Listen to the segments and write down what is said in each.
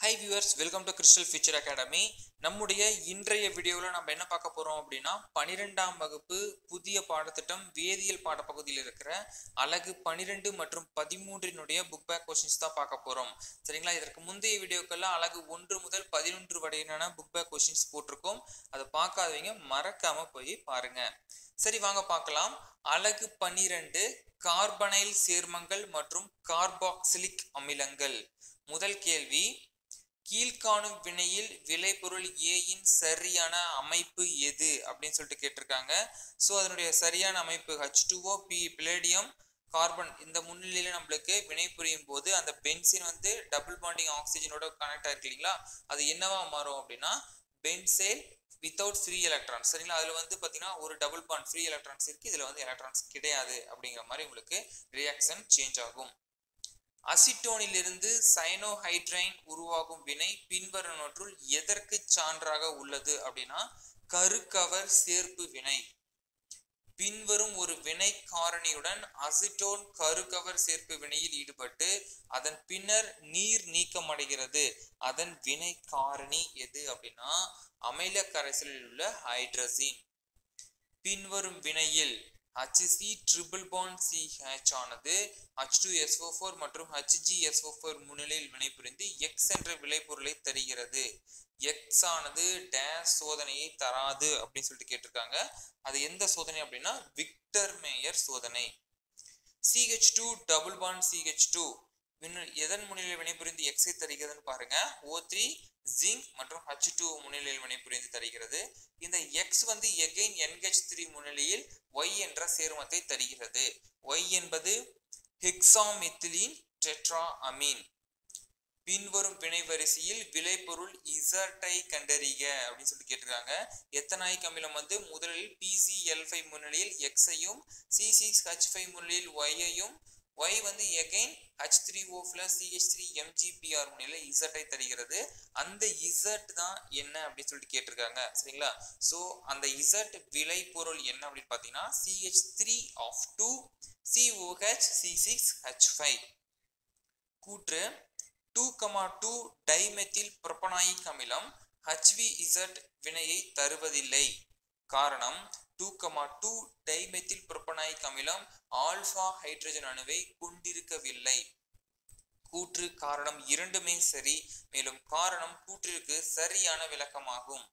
high viewers welcome to crystal future academy நம்முடைய இன்றைய வீடியோவில் நம்ம என்ன பார்க்க போகிறோம் அப்படின்னா பனிரெண்டாம் வகுப்பு புதிய பாடத்திட்டம் வேதியியல் பாடப்பகுதியில் இருக்கிற அலகு பனிரெண்டு மற்றும் பதிமூன்றினுடைய புக் பேக் கொஸ்டின்ஸ் தான் பார்க்க போகிறோம் சரிங்களா இதற்கு முந்தைய வீடியோக்கெல்லாம் அலகு ஒன்று முதல் பதினொன்று வரையிலான புக் பேக் கொஸ்டின்ஸ் போட்டிருக்கோம் அதை பார்க்காதவங்க மறக்காம போய் பாருங்க சரி வாங்க பார்க்கலாம் அலகு பன்னிரண்டு கார்பனைல் சேர்மங்கள் மற்றும் கார்பாக்சிலிக் அமிலங்கள் முதல் கேள்வி கீழ்காணும் வினையில் விளைபொருள் ஏயின் சரியான அமைப்பு எது அப்படின்னு சொல்லிட்டு கேட்டிருக்காங்க ஸோ அதனுடைய சரியான அமைப்பு H two O P palladium carbon இந்த முன்னிலையில நம்மளுக்கு வினை புரியும் போது அந்த பென்சின் வந்து டபுள் பாண்டிங் ஆக்சிஜனோட கனெக்ட் ஆயிருக்கு இல்லைங்களா அது என்னவா மாறும் அப்படின்னா பென்சேல் வித்தவுட் ஃப்ரீ எலக்ட்ரான்ஸ் சரிங்களா அதில் வந்து பார்த்தீங்கன்னா ஒரு டபுள் பாண்ட் ஃப்ரீ எலக்ட்ரான்ஸ் இருக்குது இதில் வந்து எலக்ட்ரான்ஸ் கிடையாது அப்படிங்கிற மாதிரி உங்களுக்கு ரியாக்ஷன் சேஞ்ச் ஆகும் அசிட்டோனிலிருந்து சைனோஹைட்ரைன் உருவாகும் வினை பின்வருவனற்றுள் எதற்கு சான்றாக உள்ளது அப்படின்னா கருக்கவர் சேர்ப்பு வினை பின்வரும் ஒரு வினை காரணியுடன் அசிட்டோன் கருக்கவர் சேர்ப்பு வினையில் ஈடுபட்டு அதன் பின்னர் நீர் நீக்கமடைகிறது அதன் வினை காரணி எது அப்படின்னா அமில கரைசலில் உள்ள ஹைட்ரசின் பின்வரும் வினையில் HC ட்ரிபிள் பாண்ட் CH ஆனது H2SO4 மற்றும் HgSO4 முன்னிலையில் வினைபுரிந்து X என்ற விளைபொருளை தருகிறது X ஆனது டேஸ் சோதனையை தராது அப்படின்னு சொல்லிட்டு கேட்டிருக்காங்க அது எந்த சோதனை அப்படின்னா விக்டர் மேயர் சோதனை CH2 டபுள் பாண்ட் CH2 எதன் முன்னிலையில் வினைபுரிந்து எக்ஸை தருகிறதுன்னு பாருங்க ஓ த்ரீ ஜிங்க் மற்றும் ஹச் டூ முன்னிலையில் வினைபுரிந்து தருகிறது இந்த எக்ஸ் வந்து எகைன் என்ஹெச் த்ரீ முன்னிலையில் ஒய் என்ற சேர்மத்தை தருகிறது ஒய் என்பது ஹெக்ஸாமித்திலீன் டெட்ரா அமீன் பின்வரும் வினை வரிசையில் விளைபொருள் இசட்டை கண்டறிக அப்படின்னு சொல்லிட்டு கேட்டிருக்காங்க எத்தனாயிக் அமிலம் வந்து முதலில் பிசி எல் ஃபைவ் முன்னிலையில் எக்ஸையும் சி சிக்ஸ் ஹச் ஃபைவ் முன்னிலையில் ஒய்யையும் ஒய் வந்து again H three O plus CH three MgBr முன்னிலையில் இசட்டை தருகிறது அந்த இசட் தான் என்ன அப்படின்னு சொல்லிட்டு கேட்டிருக்காங்க சரிங்களா ஸோ அந்த இசட் விளை பொருள் என்ன அப்படின்னு பார்த்தீங்கன்னா CH three of two COH C six H five கூற்று two comma two dimethyl propanoic அமிலம் ஹச்வி இசட் வினையை தருவதில்லை காரணம் two comma two dimethyl propanoic அமிலம் ஆல்ஃபா ஹைட்ரஜன் அணுவை கொண்டிருக்கவில்லை கூற்று காரணம் இரண்டுமே சரி மேலும் காரணம் கூற்றிற்கு சரியான விளக்கமாகும்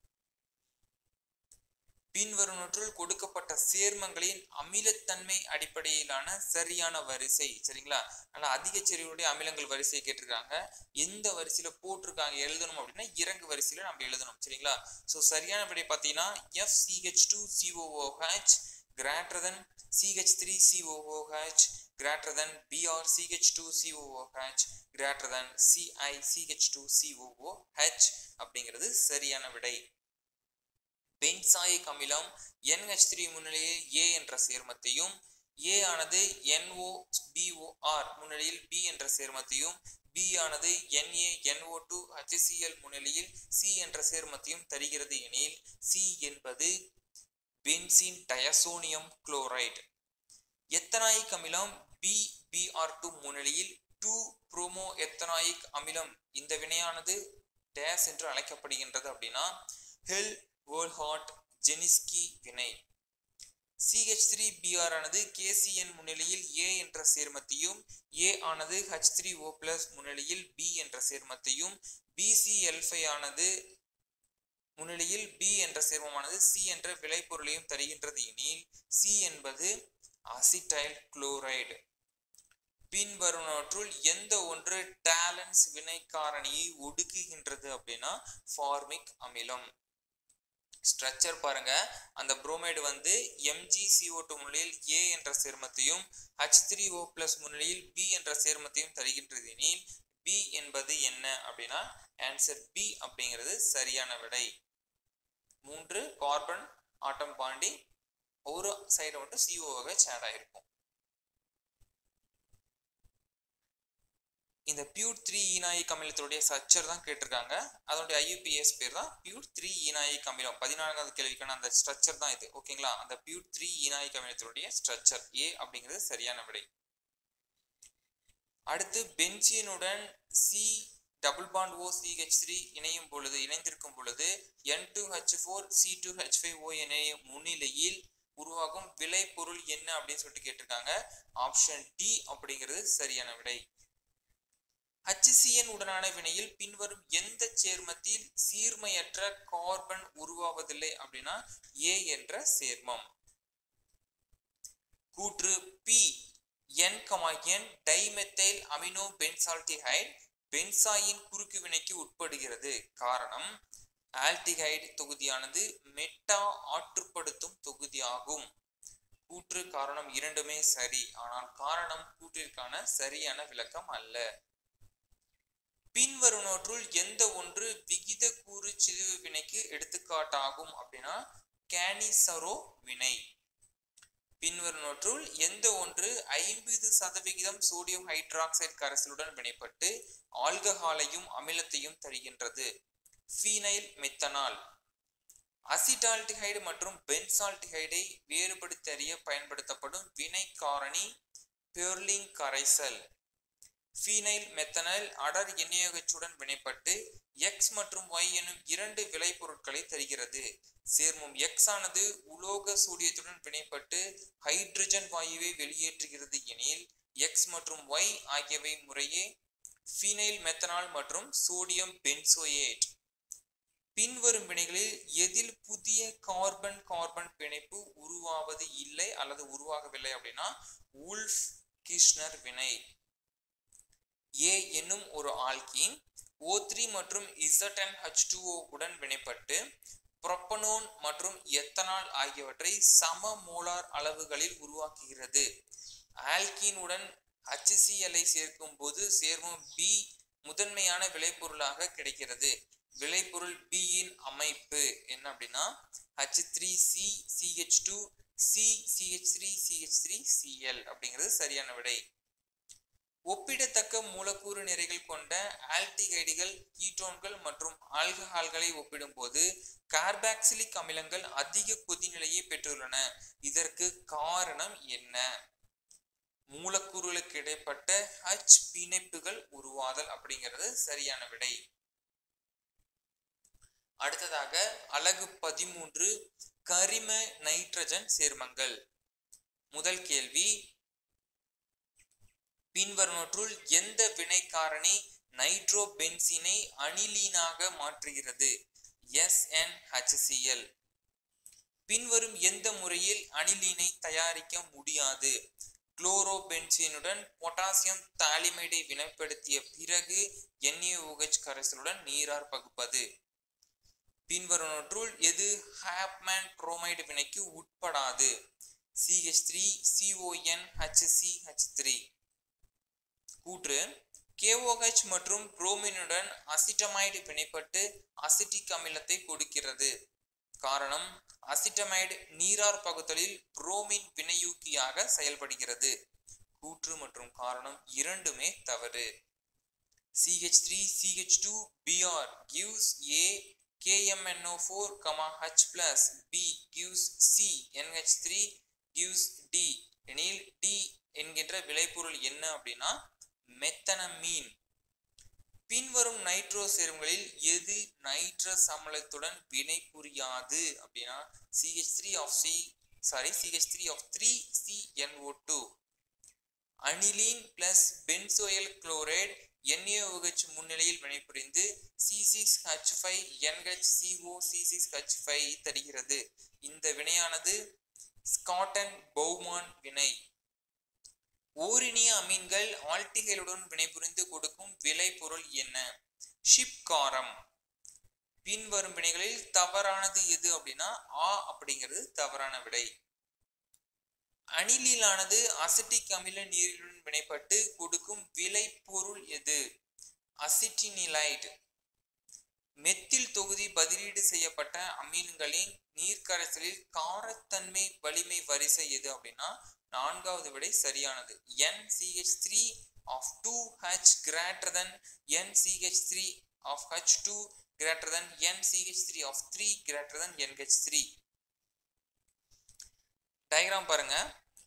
பின்வருவனற்றுள் கொடுக்கப்பட்ட சேர்மங்களின் அமிலத்தன்மை அடிப்படையிலான சரியான வரிசை சரிங்களா நல்லா அதிக செறிவுடைய அமிலங்கள் வரிசையை கேட்டிருக்காங்க எந்த வரிசையில போட்டிருக்காங்க எழுதணும் அப்படின்னா இறங்கு வரிசையில நம்ம எழுதணும் சரிங்களா ஸோ சரியான விடை பார்த்தீங்கன்னா F CH two COOH greater than CH three COOH greater than BR CH two COOH greater than CI CH two COOH அப்படிங்கிறது சரியான விடை பென்சாயிக் அமிலம் என்ஹெச் த்ரீ முன்னிலையில் ஏ என்ற சேர்மத்தையும் ஏ ஆனது என்ஓ பிஓஆர் முன்னிலையில் பி என்ற சேர்மத்தையும் பி ஆனது என்ஏ என்ஓ டூ ஹெச்சிஎல் முன்னிலையில் சி என்ற சேர்மத்தையும் தருகிறது எனில் சி என்பது பென்சின் டயசோனியம் குளோரைடு எத்தனாயிக் அமிலம் பி பிஆர் டூ முன்னிலையில் டூ புரோமோ எத்தனாயிக் அமிலம் இந்த வினையானது டேஸ் என்று அழைக்கப்படுகின்றது அப்படின்னா ஹெல் வேர்ல்ஹாட் ஜெனிஸ்கி வினை சிஹெச் த்ரீ பிஆர் ஆனது கேசிஎன் முன்னிலையில் ஏ என்ற சேர்மத்தையும் ஏ ஆனது ஹச் த்ரீ ஓ பிளஸ் முன்னிலையில் பி என்ற சேர்மத்தையும் பிசிஎல்ஃபை ஆனது முன்னிலையில் பி என்ற சேர்மமானது சி என்ற விளைபொருளையும் தருகின்றது எனில் சி என்பது அசிட்டைல் குளோரைடு பின்வருவனற்றுள் எந்த ஒன்று டேலன்ஸ் வினை காரணியை ஒடுக்குகின்றது அப்படின்னா ஃபார்மிக் அமிலம் ஸ்ட்ரக்சர் பாருங்க அந்த புரோமைடு வந்து எம்ஜி சிஓ டூ முன்னிலையில் ஏ என்ற சேர்மத்தையும் ஹச் த்ரீ ஓ பிளஸ் முன்னிலையில் பி என்ற சேர்மத்தையும் தருகின்றது எனில் பி என்பது என்ன அப்படின்னா ஆன்சர் பி அப்படிங்கிறது சரியான விடை மூன்று கார்பன் ஆட்டம் பாண்டி ஒரு சைடு மட்டும் சிஓவாக சேட் ஆயிருக்கும் இந்த பியூர் த்ரீ ஈனாயிக் அமிலத்துடைய ஸ்ட்ரக்சர் தான் கேட்டிருக்காங்க அதனுடைய ஐயூபிஎஸ் பேர் தான் பியூர் த்ரீ ஈனாயிக் அமிலம் பதினான்காவது கேள்விக்கான அந்த ஸ்ட்ரக்சர் தான் இது ஓகேங்களா அந்த பியூர் த்ரீ ஈனாயிக் அமிலத்தினுடைய ஸ்ட்ரக்சர் ஏ அப்படிங்கிறது சரியான விடை அடுத்து பென்சீனுடன் C double bond O CH three இணையும் பொழுது இணைந்திருக்கும் பொழுது N two H four C two H five O இணையும் முன்னிலையில் உருவாகும் விளை பொருள் என்ன அப்படின்னு சொல்லிட்டு கேட்டிருக்காங்க ஆப்ஷன் டி அப்படிங்கிறது சரியான விடை HCN உடனான வினையில் பின்வரும் எந்த சேர்மத்தில் சீர்மையற்ற கார்பன் உருவாவதில்லை அப்படின்னா ஏ என்ற சேர்மம் கூற்று B N comma N dimethyl amino benzaldehyde benzoin குறுக்கு வினைக்கு உட்படுகிறது காரணம் ஆல்டிஹைடு தொகுதியானது மெட்டா ஆற்றுப்படுத்தும் தொகுதியாகும் கூற்று காரணம் இரண்டுமே சரி ஆனால் காரணம் கூற்றிற்கான சரியான விளக்கம் அல்ல பின்வருவனவற்றுள் எந்த ஒன்று விகித கூறு சிதைவு வினைக்கு எடுத்துக்காட்டாகும் அப்படின்னா கேனிசரோ வினை பின்வருவனவற்றுள் எந்த ஒன்று ஐம்பது சதவிகிதம் சோடியம் ஹைட்ராக்சைடு கரைசலுடன் வினைப்பட்டு ஆல்கஹாலையும் அமிலத்தையும் தருகின்றது ஃபீனைல் மெத்தனால் அசிட்டால்டிஹைடு மற்றும் பென்சால்டிஹைடை வேறுபடுத்தறிய பயன்படுத்தப்படும் வினை காரணி பெர்லிங் கரைசல் ஃபீனைல் மெத்தனைல் அடர் எண்ணெயகச்சுடன் வினைப்பட்டு எக்ஸ் மற்றும் ஒய் எனும் இரண்டு விளைபொருட்களை தருகிறது சேர்மம் எக்ஸ் ஆனது உலோக சோடியத்துடன் வினைப்பட்டு ஹைட்ரஜன் வாயுவை வெளியேற்றுகிறது எனில் எக்ஸ் மற்றும் ஒய் ஆகியவை முறையே ஃபீனைல் மெத்தனால் மற்றும் சோடியம் பென்சோயேட் பின்வரும் வினைகளில் எதில் புதிய கார்பன் கார்பன் பிணைப்பு உருவாவது இல்லை அல்லது உருவாகவில்லை அப்படின்னா உல்ஃப் கிஷ்னர் வினை ஏ என்னும் ஒரு ஆல்கீன் ஓ த்ரீ மற்றும் இசட்என் ஹச் டூ உடன் வினைப்பட்டு புரோப்பனோன் மற்றும் எத்தனால் ஆகியவற்றை சம மோலார் அளவுகளில் உருவாக்குகிறது ஆல்கீனுடன் HCl-ஐ சேர்க்கும் போது சேர்மம் பி முதன்மையான விளைபொருளாக கிடைக்கிறது விளைபொருள் B இன் அமைப்பு என்ன அப்படின்னா H three C CH two C CH three CH three CL அப்படிங்கிறது சரியான விடை ஒப்பிடத்தக்க மூலக்கூறு நிறைகள் கொண்ட ஆல்டிகைடுகள் கீட்டோன்கள் மற்றும் ஆல்கஹால்களை ஒப்பிடும்போது கார்பாக்சிலிக் அமிலங்கள் அதிக கொதிநிலையை பெற்றுள்ளன இதற்கு காரணம் என்ன மூலக்கூறுகளுக்கு இடைப்பட்ட ஹச் பிணைப்புகள் உருவாதல் அப்படிங்கிறது சரியான விடை அடுத்ததாக அலகு பதிமூன்று கரிம நைட்ரஜன் சேர்மங்கள் முதல் கேள்வி பின்வருவற்றுள் எந்த வினை காரணி நைட்ரோ பென்சீனை அனிலீனாக மாற்றுகிறது SnHCl பின்வரும் எந்த முறையில் அனிலீனை தயாரிக்க முடியாது குளோரோபென்சீனுடன் பொட்டாசியம் தாலிமைடை வினைப்படுத்திய பிறகு NaOH கரைசலுடன் நீரார் பகுப்பது பின்வருவனற்றுள் எது ஹாப்மேன் குரோமைடு வினைக்கு உட்படாது CH three CON H three கூற்று KOH மற்றும் புரோமினுடன் அசிட்டமைடு பிணைப்பட்டு அசிட்டிக் அமிலத்தை கொடுக்கிறது காரணம் அசிட்டமைடு நீரார் பகுத்தலில் புரோமின் வினையூக்கியாக செயல்படுகிறது கூற்று மற்றும் காரணம் இரண்டுமே தவறு CH3 CH2 Br gives A KMNO4, H plus B gives C NH3 gives D எனில் D என்கின்ற விளைபொருள் என்ன அப்படின்னா மெத்தனமீன் பின்வரும் நைட்ரோ சேர்மங்களில் எது நைட்ரஸ் அமிலத்துடன் வினை புரியாது அப்படின்னா CH three of C sorry CH three of three CNO two aniline plus benzoyl chloride NaOH முன்னிலையில் வினைபுரிந்து C six H five NH CO C six H five தருகிறது இந்த வினையானது ஸ்காட்டன் பௌமான் வினை ஓரினிய அமீன்கள் ஆல்டிகைலுடன் வினைபுரிந்து கொடுக்கும் விளைபொருள் என்ன ஷிப் காரம் பின்வரும் வினைகளில் தவறானது எது அப்படின்னா ஆ அப்படிங்கிறது தவறான விடை அணிலிலானது அசிட்டிக் அமில நீருடன் வினைப்பட்டு கொடுக்கும் விளைபொருள் எது அசிட்டினிலைட் மெத்தில் தொகுதி பதிலீடு செய்யப்பட்ட அமீன்களின் நீர்க்கரைசலில் காரத்தன்மை வலிமை வரிசை எது அப்படின்னா நான்காவது விடை சரியானது NCH3 three of two H greater than NCH3 three of H two greater than NCH3 three of three greater than NH3 three diagram பாருங்க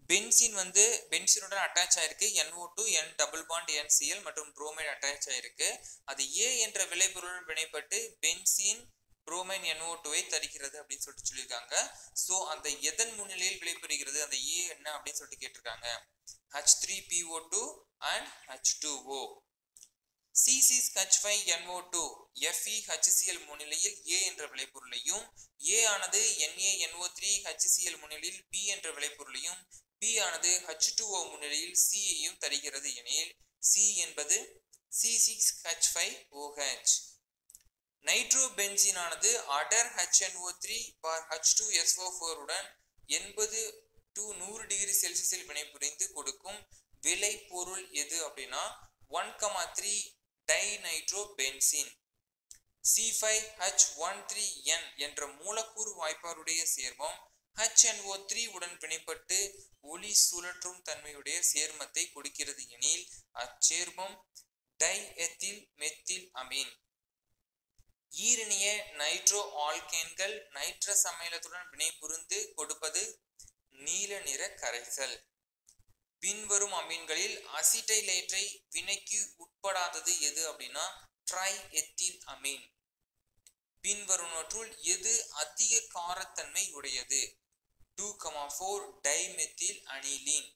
பென்சின் வந்து பென்சினுடன் அட்டாச் ஆயிருக்கு NO2 two N double bond NCl மற்றும் bromide attach ஆயிருக்கு அது ஏ என்ற விளைபொருளுடன் வினைப்பட்டு benzene bromine NO2 வை தருகிறது அப்படின்னு சொல்லிட்டு சொல்லியிருக்காங்க ஸோ அந்த எதன் முன்னிலையில் விளைபெறுகிறது அந்த ஏ என்ன அப்படின்னு சொல்லிட்டு கேட்டிருக்காங்க H three PO two and H two O C six H five NO two Fe HCl முன்னிலையில் ஏ என்ற விளைபொருளையும் ஏ ஆனது என்ஏ என்ஓ த்ரீ ஹச்சிசிஎல் முன்னிலையில் பி என்ற விளைபொருளையும் பி ஆனது ஹச் டூ ஓ முன்னிலையில் சியையும் தருகிறது எனில் சி என்பது C six H five OH nitrobenzene ஆனது அடர் ஹெச்என்ஓ த்ரீ பார் ஹச் டூ எஸ்ஓ ஃபோருடன் எண்பது டு நூறு டிகிரி செல்சியஸில் வினைபுரிந்து கொடுக்கும் விளைபொருள் எது அப்படின்னா one comma three di nitrobenzene C five H one three N என்ற மூலக்கூறு வாய்ப்பாருடைய சேர்மம் HNO த்ரீ உடன் பிணைப்பட்டு ஒளி சுழற்றும் தன்மையுடைய சேர்மத்தை கொடுக்கிறது எனில் அச்சேர்மம் டை எத்தில் மெத்தில் அமீன் ஈரணிய நைட்ரோ ஆல்கேன்கள் நைட்ரஸ் அமிலத்துடன் வினைபுரிந்து கொடுப்பது நீல நிற கரைசல் பின்வரும் அமீன்களில் அசிட்டைலேற்றை வினைக்கு உட்படாதது எது அப்படின்னா ட்ரை எத்தில் அமீன் பின்வருவனற்றுள் எது அதிக காரத்தன்மை உடையது two comma four dimethyl aniline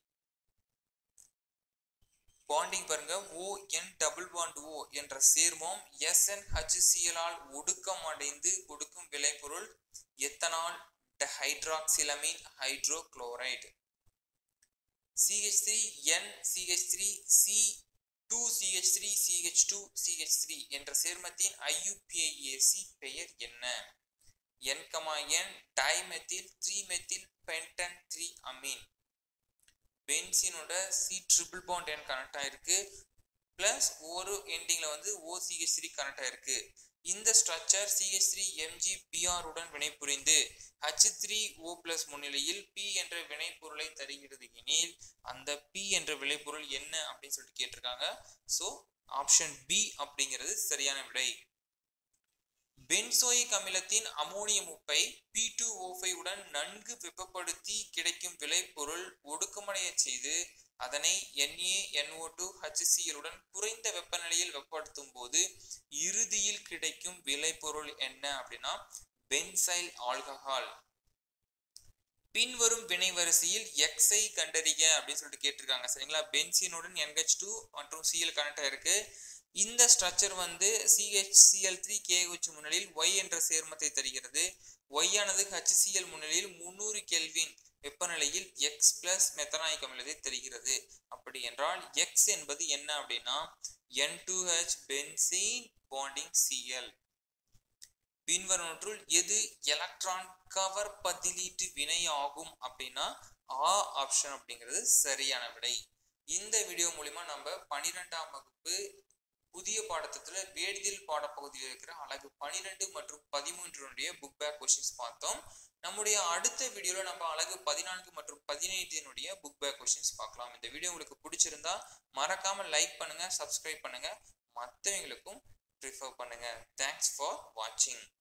bonding பாருங்க ஓ என் டபுள் பாண்ட் ஓ என்ற சேர்மம் எஸ்என் ஹச்சிசியலால் ஒடுக்கம் அடைந்து கொடுக்கும் விளைபொருள் ethanol hydroxylamine hydrochloride CH three N CH three C two CH three CH two CH three என்ற சேர்மத்தின் ஐயுபிஏஏசி பெயர் என்ன N comma N dimethyl three methyl pentan three amine பென்சினோட C triple bond N connect ஆயிருக்கு plus ஒரு எண்டிங்ல வந்து OCH three connect ஆயிருக்கு இந்த structure CH three MG BR உடன் வினைபுரிந்து ஹச் த்ரீ ஓ பிளஸ் முன்னிலையில் பி என்ற வினைப்பொருளை தருகிறது எனில் அந்த பி என்ற விளைபொருள் என்ன அப்படின்னு சொல்லிட்டு கேட்டிருக்காங்க ஸோ ஆப்ஷன் பி அப்படிங்கிறது சரியான விடை பென்சோயிக் அமிலத்தின் அமோனியம் உப்பை பி டூ ஓ உடன் நன்கு வெப்பப்படுத்தி கிடைக்கும் விளைபொருள் ஒடுக்கமடைய செய்து அதனை என்ஏ என்ஓ டூ ஹச்சிசிஎலுடன் குறைந்த வெப்பநிலையில் வெப்பப்படுத்தும் போது இறுதியில் கிடைக்கும் விளைபொருள் என்ன அப்படின்னா பென்சைல் ஆல்கஹால் பின்வரும் வினை வரிசையில் எக்ஸை கண்டறிக அப்படின்னு சொல்லிட்டு கேட்டிருக்காங்க சரிங்களா பென்சினுடன் NH2 டூ மற்றும் சிஎல் கனெக்ட் ஆயிருக்கு இந்த ஸ்ட்ரக்சர் வந்து சிஹெச்சிஎல் த்ரீ கேஹெச் முன்னிலையில் ஒய் என்ற சேர்மத்தை தருகிறது ஒய் ஆனது ஹச்சிசிஎல் முன்னிலையில் முன்னூறு கெல்வின் வெப்பநிலையில் எக்ஸ் பிளஸ் மெத்தனாயிக் அமிலத்தை தருகிறது அப்படி என்றால் எக்ஸ் என்பது என்ன அப்படின்னா N two H benzene bonding CL பின்வருவற்றுள் எது எலக்ட்ரான் கவர் பதிலீட்டு வினை ஆகும் அப்படின்னா ஆ ஆப்ஷன் அப்படிங்கிறது சரியான விடை இந்த வீடியோ மூலிமா நம்ம பனிரெண்டாம் வகுப்பு புதிய பாடத்திட்டத்துல வேதியியல் பாடப்பகுதியில் இருக்கிற அழகு பனிரெண்டு மற்றும் பதிமூன்றுடைய புக் பேக் கொஸ்டின்ஸ் பார்த்தோம் நம்முடைய அடுத்த வீடியோல நம்ம அழகு பதினான்கு மற்றும் பதினைந்தினுடைய புக் பேக் கொஸ்டின்ஸ் பார்க்கலாம் இந்த வீடியோ உங்களுக்கு பிடிச்சிருந்தா மறக்காம லைக் பண்ணுங்க சப்ஸ்கிரைப் பண்ணுங்க மற்றவங்களுக்கும் ப்ரிஃபர் பண்ணுங்க தேங்க்ஸ் ஃபார் வாட்சிங்